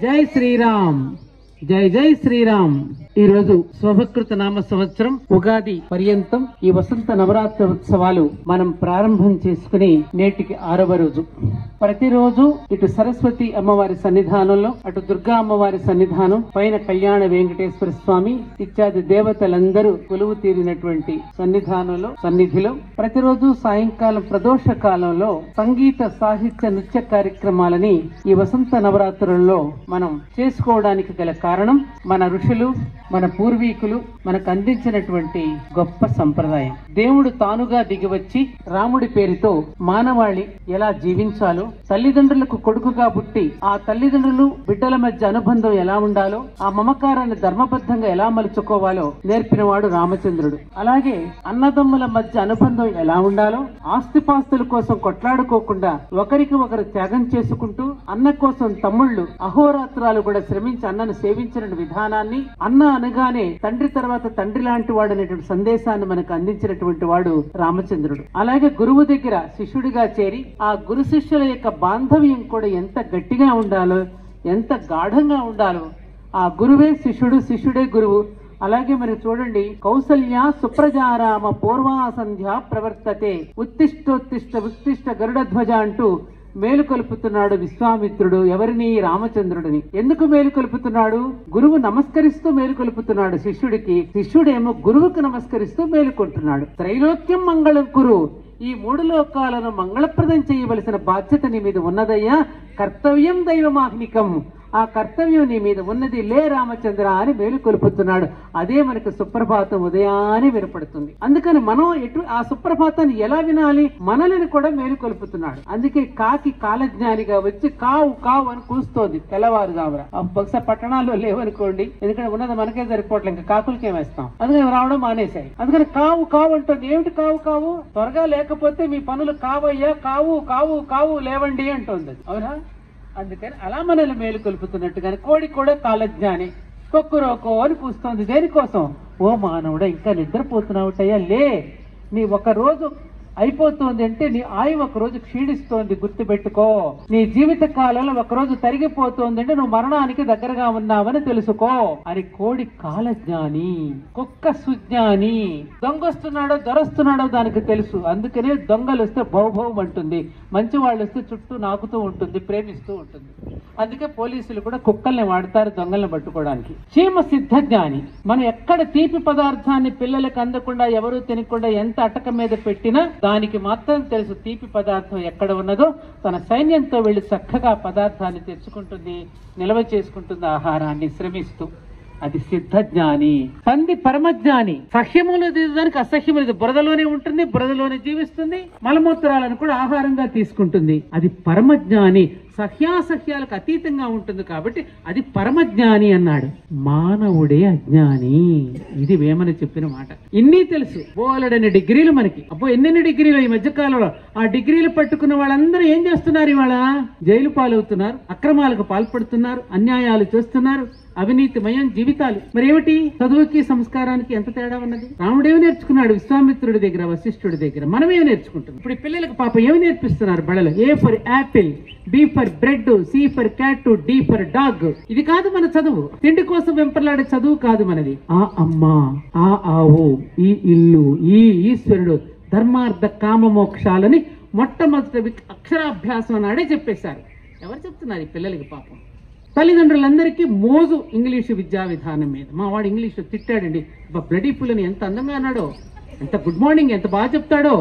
జై శ్రీరామ్ జై జై శ్రీరామ్ ఈ రోజు శోభకృత నామ సంవత్సరం ఉగాది పర్యంతం ఈ వసంత నవరాత్రి ఉత్సవాలు మనం ప్రారంభం చేసుకుని నేటికి ఆరవ రోజు ప్రతిరోజు ఇటు సరస్వతి అమ్మవారి సన్నిధానంలో అటు దుర్గా అమ్మవారి సన్నిధానం పైన కళ్యాణ వెంకటేశ్వర స్వామి ఇత్యాది దేవతలందరూ కొలువు తీరినటువంటి సన్నిధానంలో సన్నిధిలో ప్రతిరోజు సాయంకాలం ప్రదోష కాలంలో సంగీత సాహిత్య నృత్య కార్యక్రమాలని ఈ వసంత నవరాత్రులలో మనం చేసుకోవడానికి గల కారణం మన ఋషులు మన పూర్వీకులు మనకు అందించినటువంటి గొప్ప సంప్రదాయం దేవుడు తానుగా దిగివచ్చి రాముడి పేరుతో మానవాళి ఎలా జీవించాలో తల్లిదండ్రులకు కొడుకుగా పుట్టి ఆ తల్లిదండ్రులు బిడ్డల మధ్య అనుబంధం ఎలా ఉండాలో ఆ మమకారాన్ని ధర్మబద్ధంగా ఎలా మలుచుకోవాలో నేర్పినవాడు రామచంద్రుడు అలాగే అన్నదమ్ముల మధ్య అనుబంధం ఎలా ఉండాలో ఆస్తిపాస్తుల కోసం కొట్లాడుకోకుండా ఒకరికి ఒకరు త్యాగం చేసుకుంటూ అన్న కోసం తమ్ముళ్ళు అహోరాత్రాలు కూడా శ్రమించి అన్నను సేవించిన విధానాన్ని అన్న అనగానే తండ్రి తర్వాత తండ్రి లాంటి వాడు అనేటువంటి సందేశాన్ని మనకు అందించినటువంటి వాడు రామచంద్రుడు అలాగే గురువు దగ్గర శిష్యుడిగా చేరి ఆ గురు శిష్యుల యొక్క బాంధవ్యం కూడా ఎంత గట్టిగా ఉండాలో ఎంత గాఢంగా ఉండాలో ఆ గురువే శిష్యుడు శిష్యుడే గురువు అలాగే మరి చూడండి కౌసల్య సుప్రజారామ పూర్వా సంధ్య ప్రవర్తతే ఉత్తిష్టోత్తిష్ట ఉత్తిష్ట గరుడధ్వజ అంటూ మేలు కొలుపుతున్నాడు విశ్వామిత్రుడు ఎవరిని రామచంద్రుడిని ఎందుకు మేలు కొలుపుతున్నాడు గురువు నమస్కరిస్తూ మేలు కొలుపుతున్నాడు శిష్యుడికి శిష్యుడేమో గురువుకు నమస్కరిస్తూ మేలుకుంటున్నాడు త్రైలోక్యం మంగళం కురు ఈ మూడు లోకాలను మంగళప్రదం చేయవలసిన బాధ్యత నీ మీద ఉన్నదయ్యా కర్తవ్యం దైవమాహ్నికం ఆ కర్తవ్యం నీ మీద ఉన్నది లే రామచంద్ర అని మేలు కొలుపుతున్నాడు అదే మనకు సుప్రభాతం ఉదయాన్నే వినపడుతుంది అందుకని మనం ఎటు ఆ సుప్రభాతాన్ని ఎలా వినాలి మనల్ని కూడా మేలు కొలుపుతున్నాడు అందుకే కాకి కాలజ్ఞానిగా వచ్చి కావు కావు అని కూస్తోంది తెల్లవారుజామున ఆ బహుశా పట్టణాల్లో లేవనుకోండి ఎందుకంటే ఉన్నది మనకే సరిపోవట్లేదు ఇంకా కాకులకి ఏమేస్తాం అందుకని రావడం మానేశాయి అందుకని కావు కావు అంటుంది ఏమిటి కావు కావు త్వరగా లేకపోతే మీ పనులు కావయ్యా కావు కావు కావు లేవండి అంటుంది అవునా అందుకని అలా మనల్ని మేలు కొలుపుతున్నట్టుగానే కోడి కూడా కాలజ్ఞాని కొక్కురోకో అని కూస్తోంది దేనికోసం ఓ మానవుడా ఇంకా నిద్రపోతున్నావుటయ్యా లే నీ ఒక రోజు అయిపోతుంది అంటే నీ ఆయువు ఒక రోజు క్షీణిస్తోంది గుర్తుపెట్టుకో నీ జీవిత కాలంలో ఒక రోజు తరిగిపోతోంది అంటే నువ్వు మరణానికి దగ్గరగా ఉన్నావని తెలుసుకో అని కోడి కాలజ్ఞాని కుక్క సుజ్ఞాని దొంగ వస్తున్నాడో దొరస్తున్నాడో దానికి తెలుసు అందుకనే దొంగలు వస్తే భౌభవం అంటుంది మంచి వాళ్ళు వస్తే చుట్టూ నాకుతూ ఉంటుంది ప్రేమిస్తూ ఉంటుంది అందుకే పోలీసులు కూడా కుక్కల్ని వాడతారు దొంగల్ని పట్టుకోవడానికి చీమ సిద్ధ జ్ఞాని మనం ఎక్కడ తీపి పదార్థాన్ని పిల్లలకు అందకుండా ఎవరు తినకుండా ఎంత అటక మీద పెట్టినా దానికి మాత్రం తెలుసు తీపి పదార్థం ఎక్కడ ఉన్నదో తన సైన్యంతో వెళ్లి చక్కగా పదార్థాన్ని తెచ్చుకుంటుంది నిల్వ చేసుకుంటుంది ఆహారాన్ని శ్రమిస్తూ అది సిద్ధ జ్ఞాని పంది పరమజ్ఞాని సహ్యములు దానికి అసహ్యములు బురదలోనే ఉంటుంది బురదలోనే జీవిస్తుంది మలమూత్రాలను కూడా ఆహారంగా తీసుకుంటుంది అది పరమజ్ఞాని సహ్యాసహ్యాలకు అతీతంగా ఉంటుంది కాబట్టి అది పరమజ్ఞాని అన్నాడు మానవుడే అజ్ఞాని ఇది వేమన చెప్పిన మాట ఇన్ని తెలుసు బోలెడని డిగ్రీలు మనకి అబ్బో ఎన్నెన్ని డిగ్రీలు ఈ మధ్య కాలంలో ఆ డిగ్రీలు పట్టుకున్న వాళ్ళందరూ ఏం చేస్తున్నారు ఇవాళ జైలు పాలవుతున్నారు అక్రమాలకు పాల్పడుతున్నారు అన్యాయాలు చేస్తున్నారు అవినీతిమయం జీవితాలు మరి ఏమిటి చదువుకి సంస్కారానికి ఎంత తేడా ఉన్నది రాముడేమి నేర్చుకున్నాడు విశ్వామిత్రుడి దగ్గర వశిష్ఠుడి దగ్గర మనమేమి నేర్చుకుంటాం ఇప్పుడు ఈ పిల్లలకు పాప ఏమి నేర్పిస్తున్నారు బడలు A for apple B for bread C for cat D for dog ఇది కాదు మన చదువు తిండి కోసం వెంపర్లాడే చదువు కాదు మనది ఆ అమ్మ ఆ ఆవు ఈ ఇల్లు ఈ ఈశ్వరుడు ధర్మార్థ కామ మోక్షాలని మొట్టమొదటి వి- అక్షరాభ్యాసం నాడే చెప్పేశారు ఎవరు చెప్తున్నారు ఈ పిల్లలకి పాపం తల్లిదండ్రులందరికీ మోజు ఇంగ్లీషు విద్యా విధానం మీద మా వాడు ఇంగ్లీషు తిట్టాడండి బ్లడీ పుల్లని ఎంత అందంగా అన్నాడో ఎంత గుడ్ మార్నింగ్ ఎంత బాగా చెప్తాడో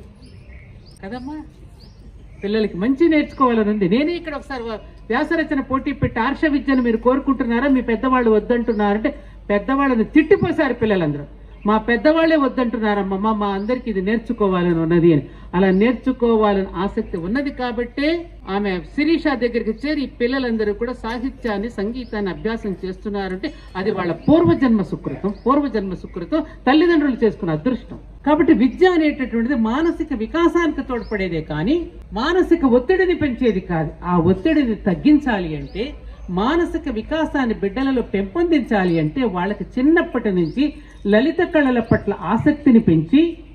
కదమ్మా పిల్లలకి మంచి నేర్చుకోవాలని ఉంది నేనే ఇక్కడ ఒకసారి వ్యాసరచన పోటీ పెట్టి ఆర్ష విద్యను మీరు కోరుకుంటున్నారా మీ పెద్దవాళ్ళు వద్దంటున్నారంటే పెద్దవాళ్ళని తిట్టిపోసారు పిల్లలందరూ మా పెద్దవాళ్ళే వద్దంటున్నారమ్మా మా మా అందరికి ఇది నేర్చుకోవాలని ఉన్నది అని అలా నేర్చుకోవాలని ఆసక్తి ఉన్నది కాబట్టే ఆమె శిరీష దగ్గరికి చేరి ఈ పిల్లలందరూ కూడా సాహిత్యాన్ని సంగీతాన్ని అభ్యాసం చేస్తున్నారంటే అది వాళ్ళ పూర్వజన్మ సుకృతం పూర్వజన్మ సుకృతం తల్లిదండ్రులు చేసుకున్న అదృష్టం కాబట్టి విద్య అనేటటువంటిది మానసిక వికాసానికి తోడ్పడేదే కానీ మానసిక ఒత్తిడిని పెంచేది కాదు ఆ ఒత్తిడిని తగ్గించాలి అంటే మానసిక వికాసాన్ని బిడ్డలలో పెంపొందించాలి అంటే వాళ్ళకి చిన్నప్పటి నుంచి లలిత కళల పట్ల ఆసక్తిని పెంచి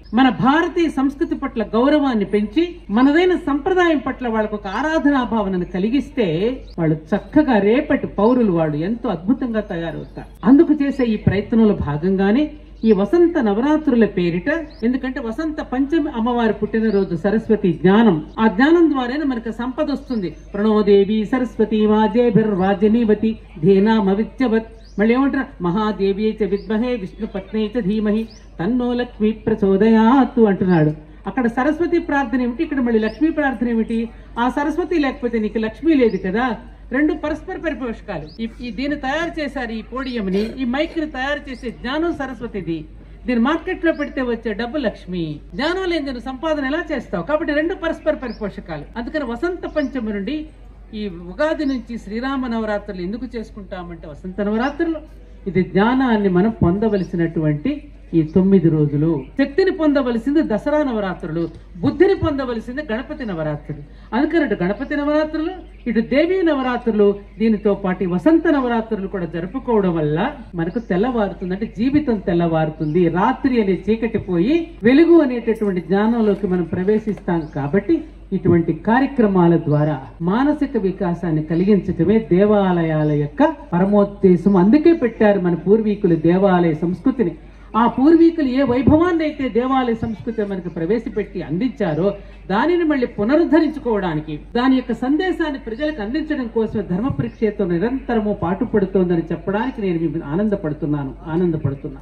మన భారతీయ సంస్కృతి పట్ల గౌరవాన్ని పెంచి మనదైన సంప్రదాయం పట్ల వాళ్ళకు ఒక ఆరాధనా భావనను కలిగిస్తే వాళ్ళు చక్కగా రేపటి పౌరులు వాళ్ళు ఎంతో అద్భుతంగా తయారవుతారు అందుకు చేసే ఈ ప్రయత్నంలో భాగంగానే ఈ వసంత నవరాత్రుల పేరిట ఎందుకంటే వసంత పంచమి అమ్మవారి పుట్టినరోజు సరస్వతి జ్ఞానం ఆ జ్ఞానం ద్వారానే మనకు సంపద వస్తుంది ప్రణోదేవి సరస్వతి వాజేభిర్వాజనీవతి ధీనామవిత్యవత్ మళ్ళీ ఏమంటారు మహాదేవి చ విద్మహే విష్ణు పత్ని చ ధీమహి తన్నో లక్ష్మి ప్రచోదయాత్తు అంటున్నాడు అక్కడ సరస్వతి ప్రార్థన ఏమిటి ఇక్కడ మళ్ళీ లక్ష్మీ ప్రార్థన ఏమిటి ఆ సరస్వతి లేకపోతే నీకు లక్ష్మి లేదు కదా రెండు పరస్పర పరిపోషకాలు ఈ- ఈ దీన్ని తయారు చేశారు ఈ పోడియంని ఈ మైక్ ని తయారు చేసే జ్ఞానం సరస్వతిది దీన్ని మార్కెట్ లో పెడితే వచ్చే డబ్బు లక్ష్మి జ్ఞానం లేని దీని సంపాదన ఎలా చేస్తావు కాబట్టి రెండు పరస్పర పరిపోషకాలు అందుకని వసంత పంచమి నుండి ఈ ఉగాది నుంచి శ్రీరామ నవరాత్రులు ఎందుకు చేసుకుంటామంటే వసంత నవరాత్రులు ఇది జ్ఞానాన్ని మనం పొందవలసినటువంటి ఈ తొమ్మిది రోజులు శక్తిని పొందవలసింది దసరా నవరాత్రులు బుద్ధిని పొందవలసింది గణపతి నవరాత్రులు అందుకని అటు గణపతి నవరాత్రులు ఇటు దేవీ నవరాత్రులు దీనితో పాటు ఈ వసంత నవరాత్రులు కూడా జరుపుకోవడం వల్ల మనకు తెల్లవారుతుంది అంటే జీవితం తెల్లవారుతుంది రాత్రి అనే చీకటి పోయి వెలుగు అనేటటువంటి జ్ఞానంలోకి మనం ప్రవేశిస్తాం కాబట్టి ఇటువంటి కార్యక్రమాల ద్వారా మానసిక వికాసాన్ని కలిగించటమే దేవాలయాల యొక్క పరమోద్దేశం అందుకే పెట్టారు మన పూర్వీకులు దేవాలయ సంస్కృతిని ఆ పూర్వీకులు ఏ వైభవాన్ని అయితే దేవాలయ సంస్కృతి మనకు ప్రవేశపెట్టి అందించారో దానిని మళ్ళీ పునరుద్ధరించుకోవడానికి దాని యొక్క సందేశాన్ని ప్రజలకు అందించడం కోసం ధర్మ పరిక్షేత్రం నిరంతరము పాటుపడుతోందని చెప్పడానికి నేను మీ ఆనందపడుతున్నాను ఆనందపడుతున్నాను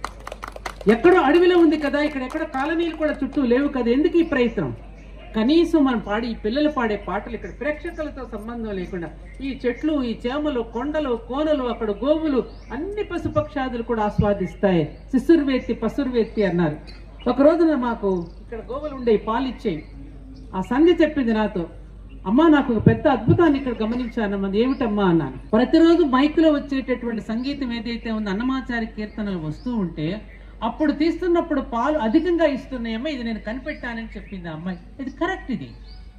ఎక్కడో అడవిలో ఉంది కదా ఇక్కడ ఎక్కడో కాలనీలు కూడా చుట్టూ లేవు కదా ఎందుకు ఈ ప్రయత్నం కనీసం మనం పాడి ఈ పిల్లలు పాడే పాటలు ఇక్కడ ప్రేక్షకులతో సంబంధం లేకుండా ఈ చెట్లు ఈ చేమలు కొండలు కోనలు అక్కడ గోవులు అన్ని పశుపక్షాదులు కూడా ఆస్వాదిస్తాయి శిశుర్వేత్తి పశుర్వేత్తి అన్నారు ఒక రోజున మాకు ఇక్కడ గోవులు ఉండే పాలు ఇచ్చేవి ఆ సంధ్య చెప్పింది నాతో అమ్మా నాకు ఒక పెద్ద అద్భుతాన్ని ఇక్కడ గమనించాను అది ఏమిటమ్మా అన్నాను ప్రతిరోజు మైక్ లో వచ్చేటటువంటి సంగీతం ఏదైతే ఉందో అన్నమాచారి కీర్తనలు వస్తూ ఉంటే అప్పుడు తీస్తున్నప్పుడు పాలు అధికంగా ఇస్తున్నాయమ్మా ఇది నేను కనిపెట్టానని చెప్పింది ఆ అమ్మాయి ఇది కరెక్ట్ ఇది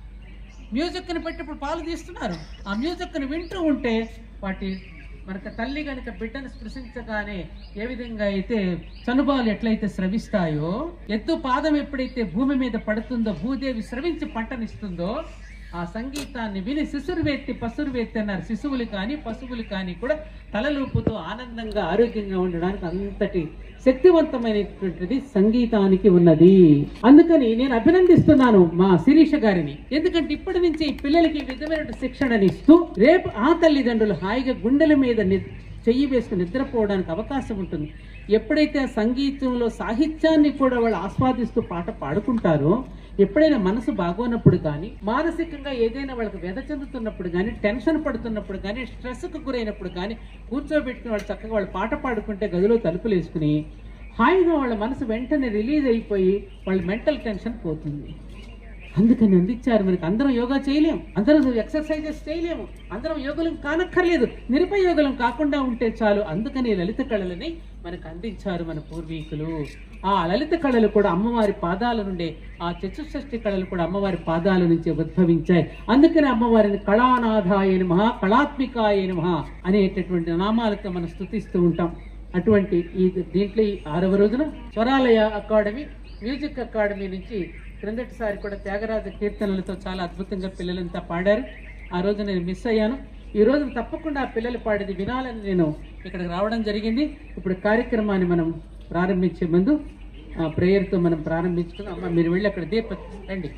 మ్యూజిక్ ని పెట్టి ఇప్పుడు పాలు తీస్తున్నారు ఆ మ్యూజిక్ ని వింటూ ఉంటే వాటి మనకు తల్లి కనుక బిడ్డను స్పృశించగానే ఏ విధంగా అయితే చనుబాలు ఎట్లయితే స్రవిస్తాయో ఎత్తు పాదం ఎప్పుడైతే భూమి మీద పడుతుందో భూదేవి స్రవించి పంటనిస్తుందో ఆ సంగీతాన్ని విని శిశుర్వేత్తి పశుర్వేత్తి అన్నారు శిశువులు కానీ పశువులు కానీ కూడా తలలూపుతూ ఆనందంగా ఆరోగ్యంగా ఉండడానికి అంతటి శక్తివంతమైనటువంటిది సంగీతానికి ఉన్నది అందుకని నేను అభినందిస్తున్నాను మా శిరీష గారిని ఎందుకంటే ఇప్పటి నుంచి ఈ పిల్లలకి ఈ విధమైన శిక్షణని ఇస్తూ రేపు ఆ తల్లిదండ్రులు హాయిగా గుండెల మీద ని- చెయ్యి వేసుకుని నిద్రపోవడానికి అవకాశం ఉంటుంది ఎప్పుడైతే ఆ సంగీతంలో సాహిత్యాన్ని కూడా వాళ్ళు ఆస్వాదిస్తూ పాట పాడుకుంటారో ఎప్పుడైనా మనసు బాగోనప్పుడు కానీ మానసికంగా ఏదైనా వాళ్ళకి వ్యధ చెందుతున్నప్పుడు కానీ టెన్షన్ పడుతున్నప్పుడు కానీ స్ట్రెస్కు గురైనప్పుడు కానీ కూర్చోబెట్టుకుని వాళ్ళు చక్కగా వాళ్ళు పాట పాడుకుంటే గదిలో తలుపులు వేసుకుని హాయిగా వాళ్ళ మనసు వెంటనే రిలీజ్ అయిపోయి వాళ్ళ మెంటల్ టెన్షన్ పోతుంది అందుకని అందించారు మనకి అందరం యోగా చేయలేం అందరం ఎక్సర్సైజెస్ చేయలేము అందరం యోగులం కానక్కర్లేదు నిరుపయోగులం కాకుండా ఉంటే చాలు అందుకని లలిత కళలని మనకు అందించారు మన పూర్వీకులు ఆ లలిత కళలు కూడా అమ్మవారి పాదాల నుండే ఆ చతుషష్ఠి కళలు కూడా అమ్మవారి పాదాల నుంచి ఉద్భవించాయి అందుకని అమ్మవారిని కళానాథాయ నమః కళాత్మికాయ నమః అనేటటువంటి నామాలతో మనం స్తుతిస్తూ ఉంటాం అటువంటి ఈ దీంట్లో ఈ ఆరవ రోజున స్వరాలయ అకాడమీ మ్యూజిక్ అకాడమీ నుంచి క్రిందటిసారి కూడా త్యాగరాజ కీర్తనలతో చాలా అద్భుతంగా పిల్లలంతా పాడారు ఆ రోజు నేను మిస్ అయ్యాను ఈ రోజు తప్పకుండా ఆ పిల్లలు పాడేది వినాలని నేను ఇక్కడికి రావడం జరిగింది ఇప్పుడు కార్యక్రమాన్ని మనం ప్రారంభించే ముందు ఆ ప్రేయర్తో మనం ప్రారంభించుకున్నాం అమ్మ మీరు వెళ్ళి అక్కడ దీప రండి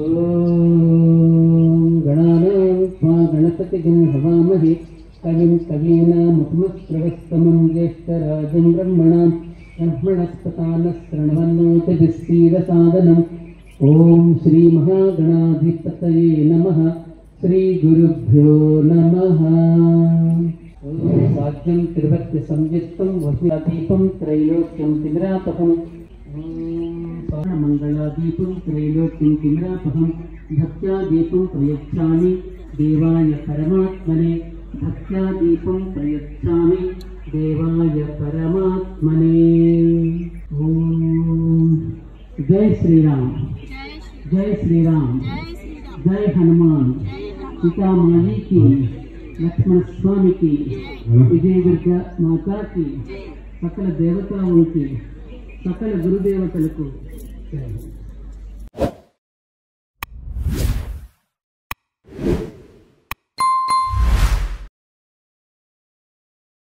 गणानां गणपतिगं हवामहे कविं कवीनामुपमस्त्रवस्तमं ज्येष्ठराजं ब्रह्मणां ब्रह्मणस्पतानः शृण्वन्नोतिभिस्सीदसादनम् ॐ श्रीमहागणाधिपतये नमः श्रीगुरुभ्यो नमः वाद्यं त्रिभक्तिसंयुक्तं वह्निदीपं त्रैलोक्यं तिमिरापहम् मङ्गलादीपं त्रैलोक्यं किमरापहं भक्त्या दीपं प्रयच्छामि देवाय परमात्मने भक्त्या दीपं प्रयच्छामि देवाय परमात्मने ॐ जय श्रीराम जय श्रीराम जय हनुमान सीता माई की लक्ष्मण स्वामी की विजय दुर्गा माता की సకల దేవతలకి సకల గురుదేవతలకు జై హింద్